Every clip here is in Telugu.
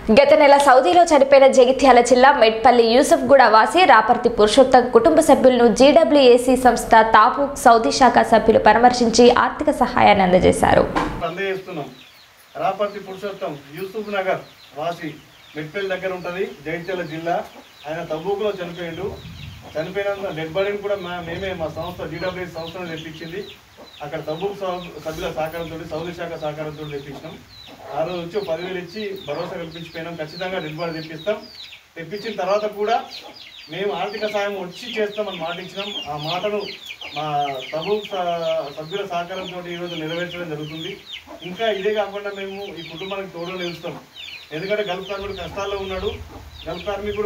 గత నెల సౌదీలో చనిపోయిన జగిత్యాల జిల్లా మెట్పల్లి యూసఫ్ గూడ వాసి రాపర్తి పురుషోత్తం కుటుంబ సభ్యులను జీడబ్ల్యూఏసీ సంస్థ తాపు సౌదీ శాఖ సభ్యులు పరామర్శించి ఆర్థిక సహాయాన్ని అందజేశారు అందజేస్తున్నాం రాపర్తి పురుషోత్తం యూసుఫ్ నగర్ వాసి మెట్పల్లి దగ్గర ఉంటుంది జగిత్యాల జిల్లా ఆయన తబ్బూకులో చనిపోయిండు చనిపోయిన డెడ్ బాడీని కూడా మా మేమే మా సంస్థ జీడబ్ల్యూ సంస్థను తెప్పించింది అక్కడ తబ్బూకు సౌ- సభ్యుల సహకారంతో సౌదీ శాఖ సహకారంతో తెప్పించినాం ఆ రోజు వచ్చి ఒక పదివేలు ఇచ్చి భరోసా కల్పించిపోయినాం ఖచ్చితంగా డెడ్ బాడీ తెప్పిస్తాం తెప్పించిన తర్వాత కూడా మేము ఆర్థిక సాయం వచ్చి చేస్తామని మాట ఇచ్చినాం ఆ మాటను మా ప్రభు సభ్యుల సహకారంతో ఈరోజు నెరవేర్చడం జరుగుతుంది ఇంకా ఇదే కాకుండా మేము ఈ కుటుంబానికి తోడు నిలుస్తాం ఎందుకంటే గల్ఫ్ కార్మికుడు కష్టాల్లో ఉన్నాడు గల్ఫ్ కార్మికుడు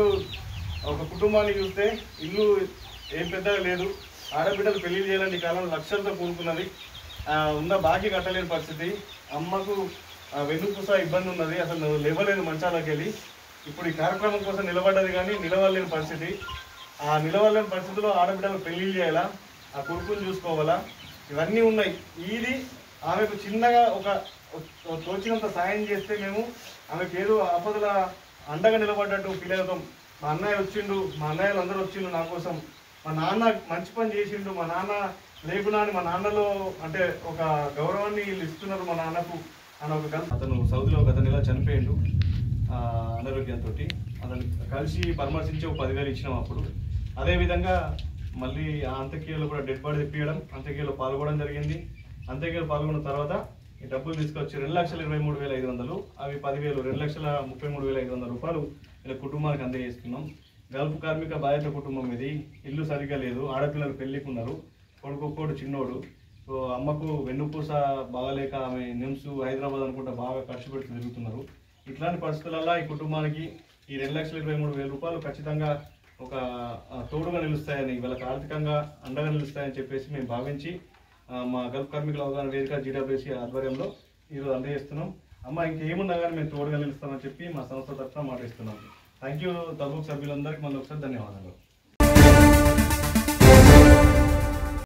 ఒక కుటుంబాన్ని చూస్తే ఇల్లు ఏం పెద్దగా లేదు ఆడబిడ్డలు పెళ్లి చేయాలని ఈ కాలంలో లక్షలతో కూడుకున్నది ఆ, ఉన్న బాకీ కట్టలేని పరిస్థితి అమ్మకు ఆ, వెన్నుపూస ఇబ్బంది ఉన్నది అసలు లేవలేదు మంచాలకు వెళ్ళి ఇప్పుడు ఈ కార్యక్రమం కోసం నిలబడ్డది కానీ నిలవలేని పరిస్థితి ఆ నిలవలేని పరిస్థితిలో ఆడబిడ్డలు పెళ్లి చేయాలా ఆ కొడుకుని చూసుకోవాలా ఇవన్నీ ఉన్నాయి ఇది ఆమెకు చిన్నగా ఒక ఒక తోచినంత సాయం చేస్తే మేము ఆమెకు ఏదో ఆపదల అండగా నిలబడ్డట్టు ఫీల్ అవుతాం మా అన్నయ్య వచ్చిండు మా అన్నయ్యలు అందరూ వచ్చిండు నా కోసం మా నాన్న మంచి పని చేసిండు మా నాన్న లేకున్నా అని మా నాన్నలో అంటే ఒక గౌరవాన్ని వీళ్ళు ఇస్తున్నారు మా నాన్నకు అని ఒక కల్ అతను సౌదీలో గత నెల చనిపోయిండు ఆ, అనారోగ్యంతో అతను కలిసి పరామర్శించి ఒక పదివేలు ఇచ్చినాం అప్పుడు అదేవిధంగా మళ్ళీ ఆ అంత్యక్రియలో కూడా డెడ్ బాడీ తెప్పియడం అంత్యక్రియలో పాల్గొనడం జరిగింది అంత్యక్రియలో పాల్గొన్న తర్వాత ఈ డబ్బులు తీసుకొచ్చి రెండు లక్షల ఇరవై మూడు వేల ఐదు వందలు అవి పదివేలు రెండు లక్షల ముప్పై మూడు వేల ఐదు వందల రూపాయలు ఇలా కుటుంబానికి అందజేస్తున్నాం గల్ఫ్ కార్మిక బాధిత కుటుంబం ఇది ఇల్లు సరిగ్గా లేదు ఆడపిల్లలు పెళ్ళికున్నారు కొడుకు కోడు చిన్నోడు సో అమ్మకు వెన్నుపూస బాగలేక ఆమె నిమ్స్ హైదరాబాద్ అనుకుంటా బాగా ఖర్చు పెట్టి తిరుగుతున్నారు ఇట్లాంటి పరిస్థితులలో ఈ కుటుంబానికి ఈ రెండు లక్షల ఇరవై మూడు వేల రూపాయలు ఖచ్చితంగా ఒక ఆ, తోడుగా నిలుస్తాయని వీళ్ళకి ఆర్థికంగా అండగా నిలుస్తాయని చెప్పేసి మేము భావించి ఆ, మా గల్ఫ్ కార్మికుల అవగాహన వేదిక జీడబ్ల్యూసీ ఆధ్వర్యంలో ఈరోజు అందజేస్తున్నాం అమ్మ ఇంకేమున్నా కానీ మేము తోడుగా నిలుస్తామని చెప్పి మా సంస్థ తరఫున మాటిస్తున్నాం థ్యాంక్ యూ తబుక్ సభ్యులందరికీ మళ్ళీ ఒకసారి ధన్యవాదాలు